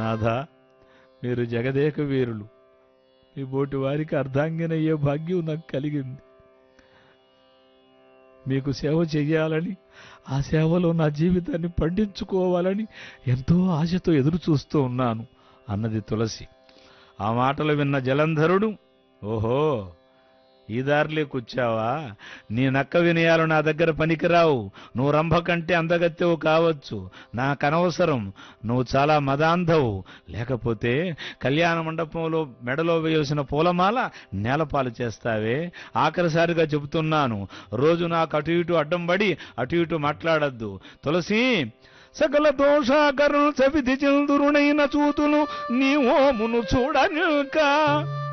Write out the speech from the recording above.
నాథ మీరు జగదేక వీరులు మీ బోటి వారికి అర్ధాంగినయ్యే భాగ్యం నాకు కలిగింది మీకు సేవ చెయ్యాలని ఆ సేవలో నా జీవితాన్ని పండించుకోవాలని ఎంతో ఆశతో ఎదురు చూస్తూ ఉన్నాను అన్నది తులసి ఆ మాటలు విన్న జలంధరుడు ఓహో ఈ దారిలో కూర్చావా నీ నక్క వినయాలు నా దగ్గర పనికిరావు నువ్వు రంభ కంటే అందగత్తెవు కావచ్చు నాకనవసరం నువ్వు చాలా మదాంధవు లేకపోతే కళ్యాణ మండపంలో మెడలో వేయాల్సిన పూలమాల నేలపాలు చేస్తావే ఆఖరిసారిగా చెబుతున్నాను రోజు నాకు అటు ఇటు అడ్డం పడి అటు ఇటు మాట్లాడద్దు తులసి సకల దోషాకరులు చవిధి చందురునైన చూతులు నీ ఓమును చూడనుక